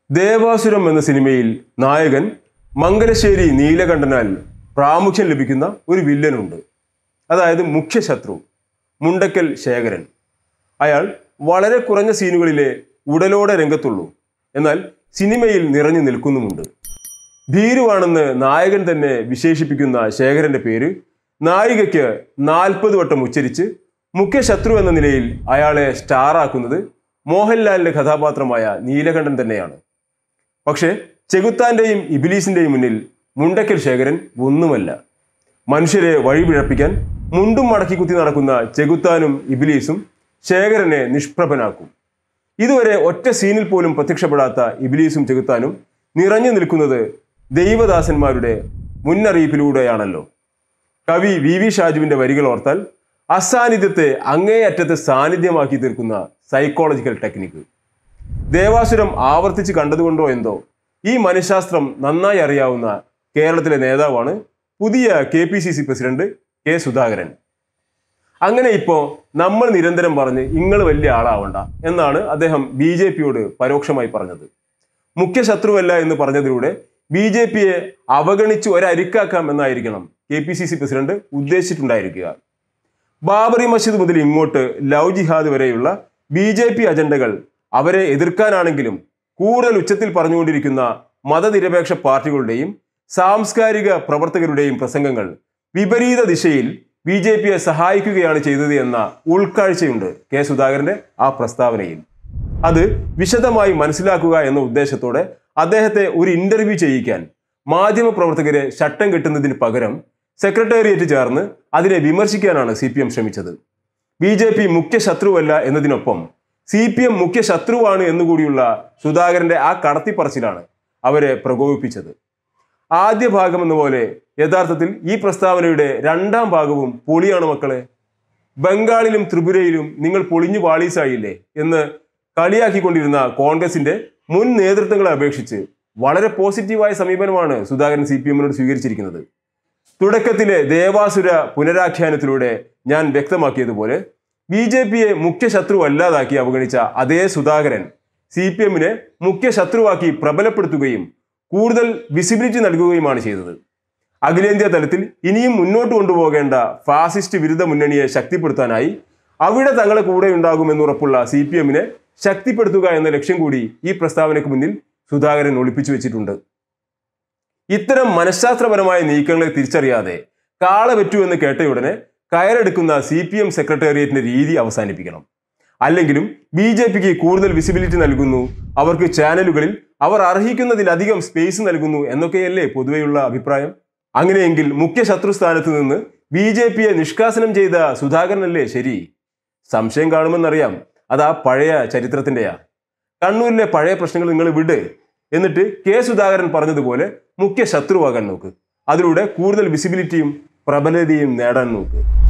ദേവാസുരം എന്ന സിനിമയിൽ നായകൻ മംഗലശ്ശേരി നീലകണ്ഠനാൽ പ്രാമുഖ്യം ലഭിക്കുന്ന ഒരു വില്ലനുണ്ട് അതായത് മുഖ്യ ശത്രു മുണ്ടക്കൽ ശേഖരൻ അയാൾ വളരെ കുറഞ്ഞ സീനുകളിലെ ഉടലോടെ രംഗത്തുള്ളൂ എന്നാൽ സിനിമയിൽ നിറഞ്ഞു നിൽക്കുന്നുമുണ്ട് ഭീരുവാണെന്ന് നായകൻ തന്നെ വിശേഷിപ്പിക്കുന്ന ശേഖരന്റെ പേര് നായികയ്ക്ക് നാൽപ്പത് വട്ടം ഉച്ചരിച്ച് മുഖ്യ ശത്രു എന്ന നിലയിൽ അയാളെ സ്റ്റാറാക്കുന്നത് മോഹൻലാലിന്റെ കഥാപാത്രമായ നീലകണ്ഠൻ തന്നെയാണ് പക്ഷേ ചെകുത്താന്റെയും ഇബിലീസിന്റെയും മുന്നിൽ മുണ്ടക്കൽ ശേഖരൻ ഒന്നുമല്ല മനുഷ്യരെ വഴിപിഴപ്പിക്കാൻ മുണ്ടും മടക്കി കുത്തി നടക്കുന്ന ചെകുത്താനും ഇബിലീസും ശേഖരനെ നിഷ്പ്രഭനാക്കും ഇതുവരെ ഒറ്റ സീനിൽ പോലും പ്രത്യക്ഷപ്പെടാത്ത ഇബിലീസും ചെകുത്താനും നിറഞ്ഞു നിൽക്കുന്നത് ദൈവദാസന്മാരുടെ മുന്നറിയിപ്പിലൂടെയാണല്ലോ കവി വി വി ഷാജുവിന്റെ വരികൾ ഓർത്താൽ അസാന്നിധ്യത്തെ അങ്ങേയറ്റത്തെ സാന്നിധ്യമാക്കി തീർക്കുന്ന സൈക്കോളജിക്കൽ ടെക്നിക്ക് ദേവാസുരം ആവർത്തിച്ച് കണ്ടതുകൊണ്ടോ എന്തോ ഈ മനഃശാസ്ത്രം നന്നായി അറിയാവുന്ന കേരളത്തിലെ നേതാവാണ് പുതിയ K P C C president K Sudhakaran അങ്ങനെ ഇപ്പോൾ നമ്മൾ നിരന്തരം പറഞ്ഞ് ഇങ്ങൾ വലിയ ആളാവണ്ട എന്നാണ് അദ്ദേഹം ബി ജെ പിയോട് പരോക്ഷമായി പറഞ്ഞത് മുഖ്യ ശത്രുവല്ല എന്ന് പറഞ്ഞതിലൂടെ ബി ജെ പിയെ അവഗണിച്ച് ഒരരിക്കാക്കാം എന്നായിരിക്കണം K P C C president ഉദ്ദേശിച്ചിട്ടുണ്ടായിരിക്കുക ബാബറി മസ്ജിദ് മുതൽ ഇങ്ങോട്ട് ലവ് ജിഹാദ് വരെയുള്ള ബി ജെ പി അജണ്ടകൾ അവരെ എതിർക്കാനാണെങ്കിലും കൂടുതൽ ഉച്ചത്തിൽ പറഞ്ഞുകൊണ്ടിരിക്കുന്ന മതനിരപേക്ഷ പാർട്ടികളുടെയും സാംസ്കാരിക പ്രവർത്തകരുടെയും പ്രസംഗങ്ങൾ വിപരീത ദിശയിൽ ബി ജെ പിയെ സഹായിക്കുകയാണ് ചെയ്തത് എന്ന ഉൾക്കാഴ്ചയുണ്ട് കെ സുധാകരന്റെ ആ പ്രസ്താവനയിൽ അത് വിശദമായി മനസ്സിലാക്കുക എന്ന ഉദ്ദേശത്തോടെ അദ്ദേഹത്തെ ഒരു ഇന്റർവ്യൂ ചെയ്യിക്കാൻ മാധ്യമപ്രവർത്തകരെ ശട്ടം കെട്ടുന്നതിന് പകരം സെക്രട്ടേറിയറ്റ് ചേർന്ന് അതിനെ വിമർശിക്കാനാണ് സി പി എം ശ്രമിച്ചത് ബി ജെ പി മുഖ്യ ശത്രുവല്ല എന്നതിനൊപ്പം സി പി എം മുഖ്യ ശത്രുവാണ് എന്നുകൂടിയുള്ള സുധാകരന്റെ ആ കടത്തിപ്പറച്ചിലാണ് അവരെ പ്രകോപിപ്പിച്ചത് ആദ്യ ഭാഗം എന്ന പോലെ യഥാർത്ഥത്തിൽ ഈ പ്രസ്താവനയുടെ രണ്ടാം ഭാഗവും പൊളിയാണ് മക്കളെ ബംഗാളിലും ത്രിപുരയിലും നിങ്ങൾ പൊളിഞ്ഞു പാളീസായില്ലേ എന്ന് കളിയാക്കിക്കൊണ്ടിരുന്ന കോൺഗ്രസിന്റെ മുൻ നേതൃത്വങ്ങളെ അപേക്ഷിച്ച് വളരെ പോസിറ്റീവായ സമീപനമാണ് സുധാകരൻ സി പി എമ്മിനോട് സ്വീകരിച്ചിരിക്കുന്നത് തുടക്കത്തിലെ ദേവാസുര പുനരാഖ്യാനത്തിലൂടെ ഞാൻ വ്യക്തമാക്കിയതുപോലെ ബി ജെ പിയെ മുഖ്യ ശത്രു അല്ലാതാക്കി അവഗണിച്ച അതേ സുധാകരൻ സി പി എമ്മിനെ മുഖ്യ ശത്രുവാക്കി പ്രബലപ്പെടുത്തുകയും കൂടുതൽ വിസിബിലിറ്റി നൽകുകയുമാണ് ചെയ്തത് അഖിലേന്ത്യാ തലത്തിൽ ഇനിയും മുന്നോട്ട് കൊണ്ടുപോകേണ്ട ഫാസിസ്റ്റ് വിരുദ്ധ മുന്നണിയെ ശക്തിപ്പെടുത്താനായി അവിടെ തങ്ങളെ കൂടെ ഉണ്ടാകുമെന്നുറപ്പുള്ള സി പി എമ്മിനെ ശക്തിപ്പെടുത്തുക എന്ന ലക്ഷ്യം കൂടി ഈ പ്രസ്താവനയ്ക്ക് മുന്നിൽ സുധാകരൻ ഒളിപ്പിച്ചു വെച്ചിട്ടുണ്ട് ഇത്തരം മനഃശാസ്ത്രപരമായ നീക്കങ്ങളെ തിരിച്ചറിയാതെ കാള വെറ്റു എന്ന് കേട്ടയുടനെ കയറെടുക്കുന്ന സി പി എം സെക്രട്ടേറിയറ്റിന്റെ രീതി അവസാനിപ്പിക്കണം അല്ലെങ്കിലും ബി ജെ പിക്ക് കൂടുതൽ വിസിബിലിറ്റി നൽകുന്നു അവർക്ക് ചാനലുകളിൽ അവർ അർഹിക്കുന്നതിലധികം സ്പേസ് നൽകുന്നു എന്നൊക്കെയല്ലേ പൊതുവെയുള്ള അഭിപ്രായം അങ്ങനെയെങ്കിൽ മുഖ്യ ശത്രു സ്ഥാനത്ത് നിന്ന് ബി ജെ പിയെ നിഷ്കാസനം ചെയ്ത സുധാകരനല്ലേ ശരി സംശയം കാണുമെന്നറിയാം അതാ പഴയ ചരിത്രത്തിന്റെയാ കണ്ണൂരിലെ പഴയ പ്രശ്നങ്ങൾ നിങ്ങൾ വിട് എന്നിട്ട് കെ സുധാകരൻ പറഞ്ഞതുപോലെ മുഖ്യ ശത്രുവാകാൻ നോക്ക് അതിലൂടെ കൂടുതൽ വിസിബിലിറ്റിയും പ്രബലതയും നേടാൻ നോക്ക്